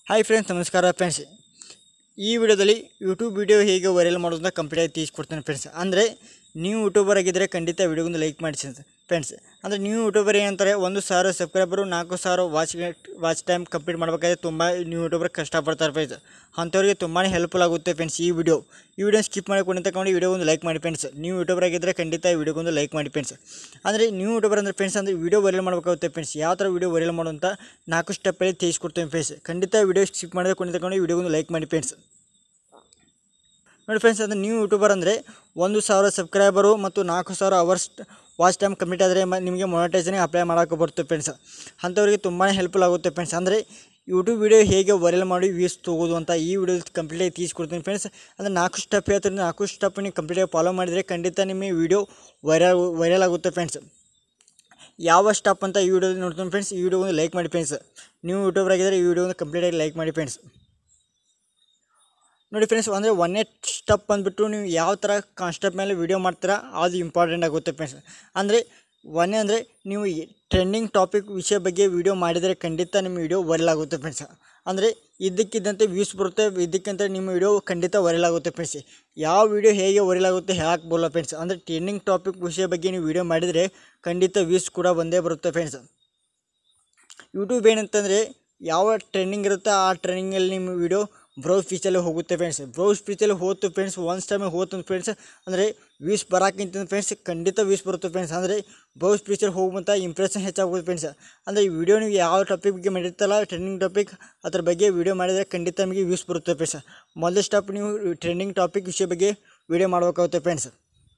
hi friends ನಮಸ್ಕಾರ friends ಈ ವಿಡಿಯೋದಲ್ಲಿ ಯೂಟ್ಯೂಬ್ ವಿಡಿಯೋ ಹೇಗೆ ವೈರಲ್ ಮಾಡೋದು ಅಂತ ಕಂಪ್ಲೀಟಾಗಿ ತಿಳಿಸ್ಕೊಡ್ತೇನೆ ಫ್ರೆಂಡ್ಸ್ ಅಂದರೆ ನೀವು ಯೂಟ್ಯೂಬರ್ ಆಗಿದ್ದರೆ ಖಂಡಿತ ವಿಡಿಯೋಗೊಂದು ಲೈಕ್ ಮಾಡಿಸಿ ಫ್ರೆಂಡ್ಸ್ ಅಂದರೆ ನೀವು ಯೂಟ್ಯೂಬರ್ ಏನಂತಾರೆ ಒಂದು ಸಾವಿರ ಸಬ್ಸ್ಕ್ರೈಬರು ನಾಲ್ಕು ಸಾವಿರ ವಾಚ್ ವಾಚ್ ಟೈಮ್ ಕಂಪ್ಲೀಟ್ ಮಾಡಬೇಕಾದ್ರೆ ತುಂಬ ನೀವು ಯೂಟ್ಯೂಬರ್ ಕಷ್ಟಪಡ್ತಾರೆ ಫ್ರೆಂಡ್ಸ್ ಅಂಥವ್ರಿಗೆ ತುಂಬಾ ಹೆಲ್ಪ್ಫುಲ್ ಆಗುತ್ತೆ ಫ್ರೆಂಡ್ಸ್ ಈ ವಿಡಿಯೋ ಈ ವಿಡಿಯೋ ಸ್ಕಿಪ್ ಮಾಡಿ ತಗೊಂಡು ವಿಡಿಯೋ ಒಂದು ಲೈಕ್ ಮಾಡಿ ಫ್ರೆಂಡ್ಸ್ ನೀವು ಯೂಟ್ಯೂಬರ್ ಆಗಿದ್ದರೆ ಖಂಡಿತ ಈ ವಿಡಿಯೋಗೊಂದು ಲೈಕ್ ಮಾಡಿ ಫ್ರೆಂಡ್ಸ್ ಅಂದರೆ ನೀವು ಯೂಟ್ಯೂಬರ್ ಅಂದರೆ ಫ್ರೆಂಡ್ಸ್ ಅಂದರೆ ವಿಡಿಯೋ ವೈರಲ್ ಮಾಡಬೇಕಾಗುತ್ತೆ ಫ್ರೆಂಡ್ಸ್ ಯಾವ ಥರ ವಿಡಿಯೋ ವೈರಲ್ ಮಾಡುವಂಥ ನಾಲ್ಕು ಸ್ಟೆಪ್ಪಲ್ಲಿ ತಿಳಿಸ್ಕೊಡ್ತೇವೆ ಫ್ರೆಂಡ್ಸ್ ಖಂಡಿತ ವಿಡಿಯೋ ಸ್ಕಿಪ್ ಮಾಡಿದ್ರೆ ಕೊಂಡು ತಗೊಂಡು ವಿಡಿಯೋಗೊಂದು ಲೈಕ್ ಮಾಡಿ ಫ್ರೆಂಡ್ಸ್ ನೋಡಿ ಫ್ರೆಂಡ್ಸ್ ಅಂದರೆ ನೀವು ಯೂಟ್ಯೂಬರ್ ಅಂದರೆ ಒಂದು ಸಾವಿರ ಸಬ್ಸ್ಕ್ರೈಬರು ಮತ್ತು ನಾಲ್ಕು ಸಾವಿರ ಅವರ್ಸ್ ವಾಚ್ ಟೈಮ್ ಕಂಪ್ಲೀಟ್ ಆದರೆ ಮ ನಿಮಗೆ ಮೊನಟೈಸನಿಗೆ ಅಪ್ಲೈ ಮಾಡೋಕ್ಕೆ ಬರುತ್ತೆ ಫ್ರೆಂಡ್ಸ್ ಅಂಥವ್ರಿಗೆ ತುಂಬಾ ಹೆಲ್ಪ್ಫುಲ್ ಆಗುತ್ತೆ ಫ್ರೆಂಡ್ಸ್ ಅಂದರೆ ಯೂಟ್ಯೂಬ್ ವಿಡಿಯೋ ಹೇಗೆ ವೈರಲ್ ಮಾಡಿ ವ್ಯೂಸ್ ತೊಗೋದು ಅಂತ ಈ ವಿಡಿಯೋ ಕಂಪ್ಲೀಟಾಗಿ ತಿಳಿಸ್ಕೊಡ್ತೀನಿ ಫ್ರೆಂಡ್ಸ್ ಅಂದರೆ ನಾಲ್ಕು ಸ್ಟೆಪ್ ಹೇಳ್ತೀನಿ ನಾಲ್ಕು ಸ್ಟೆಪ್ ನೀವು ಕಂಪ್ಲೀಟಾಗಿ ಫಾಲೋ ಮಾಡಿದರೆ ಖಂಡಿತ ನಿಮ್ಮ ವಿಡಿಯೋ ವೈರಲ್ ವೈರಲ್ ಆಗುತ್ತೆ ಫ್ರೆಂಡ್ಸ್ ಯಾವ ಸ್ಟೆಪ್ ಅಂತ ಈ ವಿಡಿಯೋ ನೋಡ್ತೀನಿ ಫ್ರೆಂಡ್ಸ್ ಈ ವಿಡಿಯೋ ಒಂದು ಲೈಕ್ ಮಾಡಿ ಫ್ರೆಂಡ್ಸ್ ನೀವು ಯೂಟ್ಯೂಬರ್ ಆಗಿದ್ದರೆ ಈ ವಿಡಿಯೋ ಒಂದು ಕಂಪ್ಲೀಟಾಗಿ ಲೈಕ್ ಮಾಡಿ ಫ್ರೆಂಡ್ಸ್ ನೋಡಿ ಫ್ರೆಂಡ್ಸ್ ಅಂದರೆ ಒಂದೇ ಸ್ಟೆಪ್ ಬಂದುಬಿಟ್ಟು ನೀವು ಯಾವ ಥರ ಕಾನ್ಸ್ಟೆಪ್ ಮೇಲೆ ವೀಡಿಯೋ ಮಾಡ್ತೀರಾ ಅದು ಇಂಪಾರ್ಟೆಂಟ್ ಆಗುತ್ತೆ ಫ್ರೆಂಡ್ಸ್ ಅಂದರೆ ಒಂದೇ ಅಂದರೆ ನೀವು ಟ್ರೆಂಡಿಂಗ್ ಟಾಪಿಕ್ ವಿಷಯ ಬಗ್ಗೆ ವೀಡಿಯೋ ಮಾಡಿದರೆ ಖಂಡಿತ ನಿಮ್ಮ ವಿಡಿಯೋ ವೈರಲ್ ಆಗುತ್ತೆ ಫ್ರೆಂಡ್ಸ್ ಅಂದರೆ ಇದ್ದಕ್ಕಿದ್ದಂತೆ ವ್ಯೂಸ್ ಬರುತ್ತೆ ಇದ್ದಕ್ಕಿಂತ ನಿಮ್ಮ ವಿಡಿಯೋ ಖಂಡಿತ ವೈರಲ್ ಆಗುತ್ತೆ ಫ್ರೆಂಡ್ಸ್ ಯಾವ ವಿಡಿಯೋ ಹೇಗೆ ವೈರಲ್ ಆಗುತ್ತೆ ಹೇಳಕ್ಕೆ ಬರೋಲ್ಲ ಫ್ರೆಂಡ್ಸ್ ಅಂದರೆ ಟ್ರೆಂಡಿಂಗ್ ಟಾಪಿಕ್ ವಿಷಯ ಬಗ್ಗೆ ನೀವು ವಿಡಿಯೋ ಮಾಡಿದರೆ ಖಂಡಿತ ವ್ಯೂಸ್ ಕೂಡ ಬಂದೇ ಬರುತ್ತೆ ಫ್ರೆಂಡ್ಸ್ ಯೂಟ್ಯೂಬ್ ಏನಂತಂದರೆ ಯಾವ ಟ್ರೆಂಡಿಂಗ್ ಇರುತ್ತೆ ಆ ಟ್ರೆಂಡಿಂಗಲ್ಲಿ ನಿಮ್ಮ ವಿಡಿಯೋ ಬ್ರೌಸ್ ಫೀಚಲ್ಲಿ ಹೋಗುತ್ತೆ ಫ್ರೆಂಡ್ಸ್ ಬ್ರೌಸ್ ಫೀಚಲ್ಲಿ ಹೋತು ಫ್ರೆಂಡ್ಸ್ ಒನ್ಸ್ ಟೈಮ್ ಹೋತು ಫ್ರೆಂಡ್ಸ್ ಅಂದರೆ ವ್ಯೂಸ್ ಬರೋಕ್ಕಿಂತ ಫ್ರೆಂಡ್ಸ್ ಖಂಡಿತ ವ್ಯೂಸ್ ಬರುತ್ತೆ ಫ್ರೆಂಡ್ಸ್ ಅಂದರೆ ಬ್ರೌಸ್ ಫೀಚರ್ ಹೋಗುವಂಥ ಇಂಪ್ರೆಷನ್ ಹೆಚ್ಚಾಗುತ್ತೆ ಫ್ರೆಂಡ್ಸ್ ಅಂದರೆ ಈ ವಿಡಿಯೋ ನೀವು ಯಾವ ಟಾಪಿಕ್ ಬಗ್ಗೆ ಮಾಡಿರ್ತಲ್ಲ ಟ್ರೆಂಡಿಂಗ್ ಟಾಪಿಕ್ ಅದ್ರ ಬಗ್ಗೆ ವಿಡಿಯೋ ಮಾಡಿದರೆ ಖಂಡಿತ ನಿಮಗೆ ವ್ಯೂಸ್ ಬರುತ್ತೆ ಫ್ರೆಂಡ್ಸ್ ಮೊದಲ ಸ್ಟಾಪ್ ನೀವು ಟ್ರೆಂಡಿಂಗ್ ಟಾಪಿಕ್ ವಿಷಯ ಬಗ್ಗೆ ವಿಡಿಯೋ ಮಾಡಬೇಕಾಗುತ್ತೆ ಫ್ರೆಂಡ್ಸ್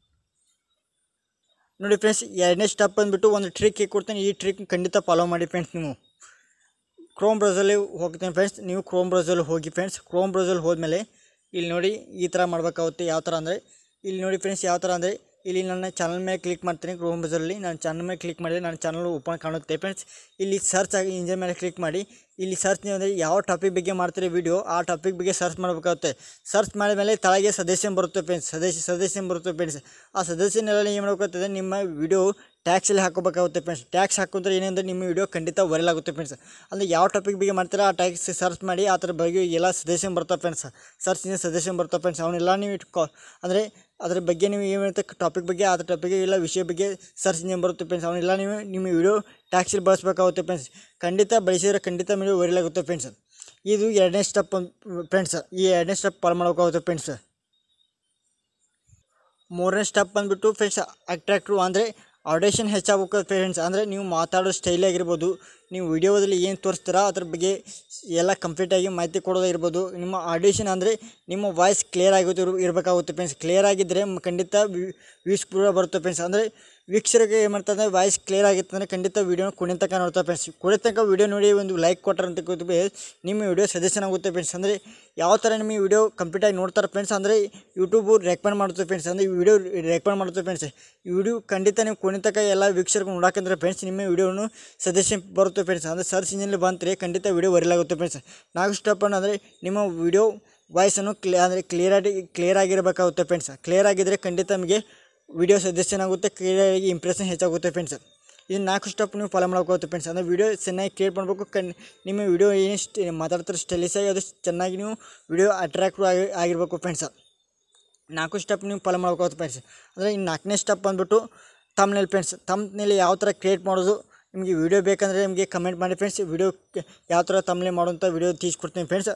ನೋಡಿ ಫ್ರೆಂಡ್ಸ್ ಎರಡನೇ ಸ್ಟೆಪ್ ಬಂದುಬಿಟ್ಟು ಒಂದು ಟ್ರಿಕ್ ಕೊಡ್ತೀನಿ ಈ ಟ್ರಿಕ್ ಖಂಡಿತ ಫಾಲೋ ಮಾಡಿ ಫ್ರೆಂಡ್ಸ್ ನೀವು ಕ್ರೋಮ್ ಬ್ರೌಸಲ್ಲಿ ಹೋಗ್ತೀನಿ ಫ್ರೆಂಡ್ಸ್ ನೀವು ಕ್ರೋಮ್ ಬ್ರೌಸಲ್ಲಿ ಹೋಗಿ ಫ್ರೆಂಡ್ಸ್ ಕ್ರೋಮ್ ಬ್ರೌಸಲ್ಲಿ ಹೋದ್ಮೇಲೆ ಇಲ್ಲಿ ನೋಡಿ ಈ ಥರ ಮಾಡ್ಬೇಕಾಗುತ್ತೆ ಯಾವ ಥರ ಅಂದರೆ ಇಲ್ಲಿ ನೋಡಿ ಫ್ರೆಂಡ್ಸ್ ಯಾವ ಥರ ಅಂದರೆ ಇಲ್ಲಿ ನನ್ನ ಚಾನಲ್ ಮೇಲೆ ಕ್ಲಿಕ್ ಮಾಡ್ತೀನಿ ಕ್ರೋಮ್ ಬ್ರೌಸರಲ್ಲಿ ನಾನು ಚಾನಲ್ ಮೇಲೆ ಕ್ಲಿಕ್ ಮಾಡಿದ್ರೆ ನನ್ನ ಚಾನಲ್ ಓಪನ್ ಕಾಣುತ್ತೆ ಫ್ರೆಂಡ್ಸ್ ಇಲ್ಲಿ ಸರ್ಚ್ ಆಗಿ ಇಂಜಿನ್ ಮೇಲೆ ಕ್ಲಿಕ್ ಮಾಡಿ ಇಲ್ಲಿ ಸರ್ಚ್ ನೀವು ಅಂದರೆ ಯಾವ ಟಾಪಿಕ್ ಬಗ್ಗೆ ಮಾಡ್ತೀರಿ ವಿಡಿಯೋ ಆ ಟಾಪಿಕ್ ಬಗ್ಗೆ ಸರ್ಚ್ ಮಾಡಬೇಕಾಗುತ್ತೆ ಸರ್ಚ್ ಮಾಡಿದ ಮೇಲೆ ತಳಗೆ ಸದಸ್ಯನ್ ಬರುತ್ತೆ ಫ್ರೆಂಡ್ಸ್ ಸದಸ್ಯ ಸದಸ್ಯನ್ ಬರುತ್ತೆ ಫ್ರೆಂಡ್ಸ್ ಆ ಸದಸ್ಯನೆಲ್ಲ ಏನು ಮಾಡಬೇಕಾಗ್ತದೆ ನಿಮ್ಮ ವಿಡಿಯೋ ಟ್ಯಾಕ್ಸಲ್ಲಿ ಹಾಕೋಬೇಕಾಗುತ್ತೆ ಫ್ರೆಂಡ್ಸ್ ಟ್ಯಾಕ್ಸ್ ಹಾಕಿದ್ರೆ ಏನಂದ್ರೆ ನಿಮ್ಮ ವಿಡಿಯೋ ಖಂಡಿತ ವೈರಲ್ ಆಗುತ್ತೆ ಫ್ರೆಂಡ್ಸ್ ಅಂದರೆ ಯಾವ ಟಾಪಿಕ್ ಬಗ್ಗೆ ಮಾಡ್ತೀರಾ ಆ ಟ್ಯಾಕ್ಸ್ ಸರ್ಚ್ ಮಾಡಿ ಆ ಥರ ಬಗ್ಗೆ ಎಲ್ಲ ಸಜೆಷನ್ ಬರ್ತಾವೆ ಫ್ರೆಂಡ್ಸ್ ಸರ್ಚ್ ಇಂದ ಸಜೆಷನ್ ಬರ್ತಾವೆ ಫ್ರೆಂಡ್ಸ್ ಅವನ್ನೆಲ್ಲ ನೀವು ಇಟ್ಕೊ ಅಂದರೆ ಅದ್ರ ಬಗ್ಗೆ ನೀವು ಏನಿರುತ್ತೆ ಟಾಪಿಕ್ ಬಗ್ಗೆ ಆ ಟಾಪಿಕ್ ಎಲ್ಲ ವಿಷಯ ಬಗ್ಗೆ ಸರ್ಚ್ ಇಂಜಿನ್ ಬರುತ್ತೆ ಫ್ರೆಂಡ್ಸ್ ಅವನ್ನೆಲ್ಲ ನೀವು ನಿಮ್ಮ ವಿಡಿಯೋ ಟ್ಯಾಕ್ಸಲ್ಲಿ ಬಳಸಬೇಕಾಗುತ್ತೆ ಫ್ರೆಂಡ್ಸ್ ಖಂಡಿತ ಬಳಸಿದ್ರೆ ಖಂಡಿತ ವಿಡಿಯೋ ವೈರಲ್ ಆಗುತ್ತೆ ಫ್ರೆಂಡ್ಸ್ ಇದು ಎರಡನೇ ಸ್ಟೆಪ್ ಫ್ರೆಂಡ್ಸ್ ಈ ಎರಡನೇ ಸ್ಟೆಪ್ ಫಾಲೋ ಮಾಡೋಕ್ಕಾಗುತ್ತೆ ಫ್ರೆಂಡ್ಸ್ ಮೂರನೇ ಸ್ಟೆಪ್ ಬಂದುಬಿಟ್ಟು ಫ್ರೆಂಡ್ಸ್ ಅಟ್ರಾಕ್ಟಿವ್ ಅಂದರೆ ಆಡಿಷನ್ ಹೆಚ್ಚಾಗಬೇಕು ಫ್ರೆಂಡ್ಸ್ ಅಂದರೆ ನೀವು ಮಾತಾಡೋ ಸ್ಟೈಲ್ ಆಗಿರ್ಬೋದು ನೀವು ವಿಡಿಯೋದಲ್ಲಿ ಏನು ತೋರಿಸ್ತೀರಾ ಅದ್ರ ಬಗ್ಗೆ ಎಲ್ಲ ಕಂಪ್ಲೀಟಾಗಿ ಮಾಹಿತಿ ಕೊಡೋದಾಗಿರ್ಬೋದು ನಿಮ್ಮ ಆಡಿಷನ್ ಅಂದರೆ ನಿಮ್ಮ ವಾಯ್ಸ್ ಕ್ಲಿಯರ್ ಆಗೋದು ಇರ್- ಇರಬೇಕಾಗುತ್ತೆ ಫ್ರೆಂಡ್ಸ್ ಕ್ಲಿಯರ್ ಆಗಿದ್ದರೆ ಮ್- ಖಂಡಿತ ವ್ಯೂಸ್ ಕೂಡ ಬರುತ್ತೆ ಫ್ರೆಂಡ್ಸ್ ಅಂದರೆ ವೀಕ್ಷಕರಿಗೆ ಏನು ಮಾಡ್ತಾರೆ ಅಂದರೆ ವಾಯ್ಸ್ ಕ್ಲಿಯರ್ ಆಗಿತ್ತು ಅಂದರೆ ಖಂಡಿತ ವೀಡಿಯೋನ ಕುಣಿತ ತನಕ ನೋಡ್ತಾರೆ ಫ್ರೆಂಡ್ಸ್ ಕುಣಿತ ತನಕ ವೀಡಿಯೋ ನೋಡಿ ಒಂದು ಲೈಕ್ ಕೊಟ್ಟರೆ ಅಂತ ಕೂತ್ಬೇ ನಿಮ್ಮ ವಿಡಿಯೋ ಸಜೆಷನ್ ಆಗುತ್ತೆ ಫ್ರೆಂಡ್ಸ್ ಅಂದರೆ ಯಾವ ಥರ ನಿಮ್ಮ ವಿಡಿಯೋ ಕಂಪ್ಲೀಟಾಗಿ ನೋಡ್ತಾರೆ ಫ್ರೆಂಡ್ಸ್ ಅಂದರೆ ಯೂಟ್ಯೂಬು ರೆಕಮೆಂಡ್ ಮಾಡುತ್ತೆ ಫ್ರೆಂಡ್ಸ್ ಅಂದರೆ ವಿಡಿಯೋ ರೆಕಮೆಂಡ್ ಮಾಡುತ್ತೆ ಫ್ರೆಂಡ್ಸ್ ಈ ವಿಡಿಯೋ ಖಂಡಿತ ನೀವು ಕುಣಿತಕ ಎಲ್ಲ ವೀಕ್ಷಕರಿಗೆ ನೋಡೋಕಂದ್ರೆ ಫ್ರೆಂಡ್ಸ್ ನಿಮ್ಮ ವಿಡಿಯೋನು ಸಜೆಷನ್ ಬರುತ್ತೆ ಫ್ರೆಂಡ್ಸ್ ಅಂದರೆ ಸರ್ಚ್ ಇಂಜಿನಲ್ಲಿ ಬಂದರೆ ಖಂಡಿತ ವಿಡಿಯೋ ವೈರಲ್ ಆಗುತ್ತೆ ಫ್ರೆಂಡ್ಸ್ ನಾಲ್ಕು ಸ್ಟೆಪ್ ಅಂದರೆ ನಿಮ್ಮ ವಿಡಿಯೋ ವಾಯ್ಸನ್ನು ಕ್ಲಿಯರ್ ಅಂದರೆ ಕ್ಲಿಯರಾಗಿ ಕ್ಲಿಯರ್ ಆಗಿರಬೇಕಾಗುತ್ತೆ ಫ್ರೆಂಡ್ಸ್ ಕ್ಲಿಯರ್ ಆಗಿದ್ದರೆ ಖಂಡಿತ ನಮಗೆ ವಿಡಿಯೋ ಸಜೆಷನ್ ಆಗುತ್ತೆ ಕ್ಲಿಯರಾಗಿ ಇಂಪ್ರೆಷನ್ ಹೆಚ್ಚಾಗುತ್ತೆ ಫ್ರೆಂಡ್ಸ್ ಇದು ನಾಲ್ಕು ಸ್ಟೆಪ್ ನೀವು ಫಾಲೋ ಮಾಡ್ಕೋಗುತ್ತೆ ಫ್ರೆಂಡ್ಸ್ ಅಂದರೆ ವಿಡಿಯೋ ಚೆನ್ನಾಗಿ ಕ್ರಿಯೇಟ್ ಮಾಡಬೇಕು ಕಣ್ ನಿಮ್ಮ ವಿಡಿಯೋ ಏನು ಸ್ಟ ಮಾತಾಡ್ತಾರೆ ಸ್ಟೈಲಿಸ್ ಆಗಿ ಅದು ಚೆನ್ನಾಗಿ ನೀವು ವಿಡಿಯೋ ಅಟ್ರಾಕ್ಟಿವ್ ಆಗಿ ಆಗಿರಬೇಕು ಫ್ರೆಂಡ್ಸ್ ನಾಲ್ಕು ಸ್ಟೆಪ್ ನೀವು ಫಾಲೋ ಮಾಡ್ಕೋಗುತ್ತೆ ಫ್ರೆಂಡ್ಸ್ ಅಂದರೆ ಇನ್ನು ನಾಲ್ಕನೇ ಸ್ಟೆಪ್ ಬಂದುಬಿಟ್ಟು ತಮ್ನೇಲ್ ಫ್ರೆಂಡ್ಸ್ ತಮ್ನೇಲಿ ಯಾವ ಥರ ಕ್ರಿಯೇಟ್ ಮಾಡೋದು ನಿಮಗೆ ವಿಡಿಯೋ ಬೇಕಂದರೆ ನಿಮಗೆ ಕಮೆಂಟ್ ಮಾಡಿ ಫ್ರೆಂಡ್ಸ್ ವಿಡಿಯೋ ಯಾವ ಥರ ತಮ್ನೆ ಮಾಡುವಂಥ ವಿಡಿಯೋ ತೀಸ್ಕೊಡ್ತೀನಿ ಫ್ರೆಂಡ್ಸ್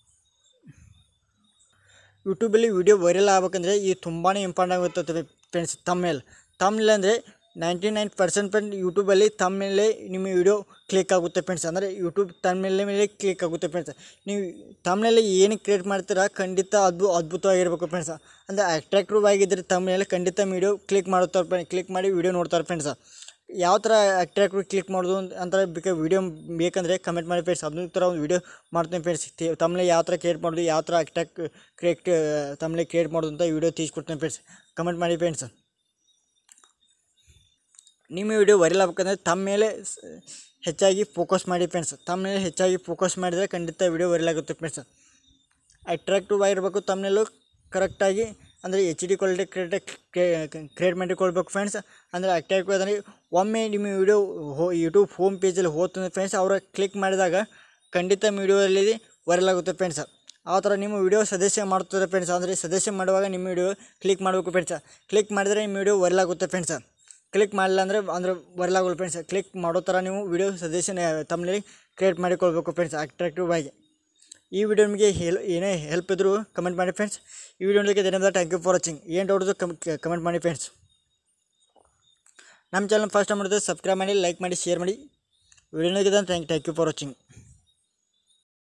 ಯೂಟ್ಯೂಬಲ್ಲಿ ವಿಡಿಯೋ ವೈರಲ್ ಆಗ್ಬೇಕಂದ್ರೆ ಈ ತುಂಬಾ ಇಂಪಾರ್ಟೆಂಟ್ ಆಗುತ್ತೆ ಫ್ರೆಂಡ್ಸ್ ತಮ್ಮೇಲ್ ತಮ್ಮೇಲ್ ಅಂದರೆ ನೈಂಟಿ ನೈನ್ ಪರ್ಸೆಂಟ್ ಫ್ರೆಂಡ್ ಯೂಟ್ಯೂಬಲ್ಲಿ ತಮ್ಮೇಲೆ ನಿಮ್ಮ ವಿಡಿಯೋ ಕ್ಲಿಕ್ ಆಗುತ್ತೆ ಫ್ರೆಂಡ್ಸ್ ಅಂದರೆ ಯೂಟ್ಯೂಬ್ ತಮ್ಮೇಲೆ ಮೇಲೆ ಕ್ಲಿಕ್ ಆಗುತ್ತೆ ಫ್ರೆಂಡ್ಸ್ ನೀವು ತಮ್ಮೇಲೆ ಏನು ಕ್ರಿಯೇಟ್ ಮಾಡ್ತೀರಾ ಖಂಡಿತ ಅದು ಅದ್ಭುತವಾಗಿರ್ಬೇಕು ಫ್ರೆಂಡ್ಸ್ ಅಂದರೆ ಅಟ್ರಾಕ್ಟಿವ್ ಆಗಿದ್ದರೆ ತಮ್ಮೇಲೆ ಖಂಡಿತ ವಿಡಿಯೋ ಕ್ಲಿಕ್ ಮಾಡುತ್ತಾರೆ ಕ್ಲಿಕ್ ಮಾಡಿ ವಿಡಿಯೋ ನೋಡ್ತಾರೆ ಫ್ರೆಂಡ್ಸ್ ಯಾವ ಥರ ಅಟ್ರಾಕ್ಟಿವ್ ಕ್ಲಿಕ್ ಮಾಡೋದು ಅಂತ- ಅಂತ ಬೇಕಾ ವಿಡಿಯೋ ಬೇಕಂದರೆ ಕಮೆಂಟ್ ಮಾಡಿ ಫ್ರೆಂಡ್ಸ್ ಅದನ್ನ ಥರ ಒಂದು ವಿಡಿಯೋ ಮಾಡ್ತೀನಿ ಫ್ರೆಂಡ್ಸ್ ತಮ್ಮಲೆ ಯಾವ ಥರ ಕ್ರಿಯೇಟ್ ಮಾಡೋದು ಯಾವ ಥರ ಅಟ್ರಾಕ್ಟ್ ಕ್ರಿಯೇಟ್ ತಮ್ಮಲೆ ಕ್ರಿಯೇಟ್ ಮಾಡೋದು ಅಂತ ವಿಡಿಯೋ ತೀಸ್ಕೊಡ್ತೀನಿ ಫ್ರೆಂಡ್ಸ್ ಕಮೆಂಟ್ ಮಾಡಿ ಫ್ರೆಂಡ್ಸ್ ನಿಮ್ಮ ವಿಡಿಯೋ ವೈರಲ್ ಆಗ್ಬೇಕಂದ್ರೆ ತಮ್ಮ ಮೇಲೆ ಸ್- ಹೆಚ್ಚಾಗಿ ಫೋಕಸ್ ಮಾಡಿ ಫ್ರೆಂಡ್ಸ್ ತಮ್ಮ ಮೇಲೆ ಹೆಚ್ಚಾಗಿ ಫೋಕಸ್ ಮಾಡಿದರೆ ಖಂಡಿತ ವಿಡಿಯೋ ವೈರಲ್ ಆಗುತ್ತೆ ಫ್ರೆಂಡ್ಸ್ ಅಟ್ರಾಕ್ಟಿವ್ ಆಗಿರಬೇಕು ತಮ್ಮನೆಲ್ಲೂ ಕರೆಕ್ಟಾಗಿ ಅಂದರೆ H D quality create create ಮಾಡಿಕೊಳ್ಬೇಕು ಫ್ರೆಂಡ್ಸ್ ಅಂದರೆ ಅಟ್ರಾಕ್ಟಿವ್ ಅಂದರೆ ಒಮ್ಮೆ ನಿಮ್ಮ ವಿಡಿಯೋ ಹೋ ಯೂಟ್ಯೂಬ್ ಹೋಮ್ ಪೇಜಲ್ಲಿ ಹೋಗ್ತಂದ್ರೆ ಫ್ರೆಂಡ್ಸ್ ಅವರ ಕ್ಲಿಕ್ ಮಾಡಿದಾಗ ಖಂಡಿತ ವಿಡಿಯೋದಲ್ಲಿ ವೈರಲ್ ಆಗುತ್ತೆ ಫ್ರೆಂಡ್ಸ್ ಆ ಥರ ನಿಮ್ಮ ವಿಡಿಯೋ ಸದಸ್ಯ ಮಾಡ್ತಾರೆ ಫ್ರೆಂಡ್ಸ್ ಅಂದರೆ ಸದಸ್ಯ ಮಾಡುವಾಗ ನಿಮ್ಮ ವಿಡಿಯೋ ಕ್ಲಿಕ್ ಮಾಡಬೇಕು ಫ್ರೆಂಡ್ಸ್ ಕ್ಲಿಕ್ ಮಾಡಿದರೆ ನಿಮ್ಮ ವಿಡಿಯೋ ವೈರಲ್ ಆಗುತ್ತೆ ಫ್ರೆಂಡ್ಸ್ ಕ್ಲಿಕ್ ಮಾಡಿಲ್ಲ ಅಂದರೆ ಅಂದರೆ ವೈರಲ್ ಆಗೋಲ್ಲ ಫ್ರೆಂಡ್ಸ್ ಕ್ಲಿಕ್ ಮಾಡೋ ಥರ ನೀವು ವಿಡಿಯೋ ಸಜೆಷನ್ ತಮ್ಮಲ್ಲಿ ಕ್ರಿಯೇಟ್ ಮಾಡಿಕೊಳ್ಬೇಕು ಫ್ರೆಂಡ್ಸ್ ಅಟ್ರಾಕ್ಟಿವ್ ಆಗಿ ಈ ವಿಡಿಯೋ ನಿಮಗೆ ಹೆಲ್ ಏನೇ ಹೆಲ್ಪ್ ಇದ್ದರೂ ಕಮೆಂಟ್ ಮಾಡಿ ಫ್ರೆಂಡ್ಸ್ ಈ ವಿಡಿಯೋ ನೋಡಲಿಕ್ಕೆ ಧನ್ಯವಾದ ಥ್ಯಾಂಕ್ ಯು ಫಾರ್ ವಾಚಿಂಗ್ ಏನು ಡೌಟ್ದು ಕಮ್ ಕಮೆಂಟ್ ಮಾಡಿ ಫ್ರೆಂಡ್ಸ್ ನಮ್ಮ ಚಾನಲ್ ಫಸ್ಟ್ ಮಾಡಿದ್ರೆ ಸಬ್ಸ್ಕ್ರೈಬ್ ಮಾಡಿ ಲೈಕ್ ಮಾಡಿ ಶೇರ್ ಮಾಡಿ ವಿಡಿಯೋ ನೋಡಿದ್ರೆ thank thank you for watching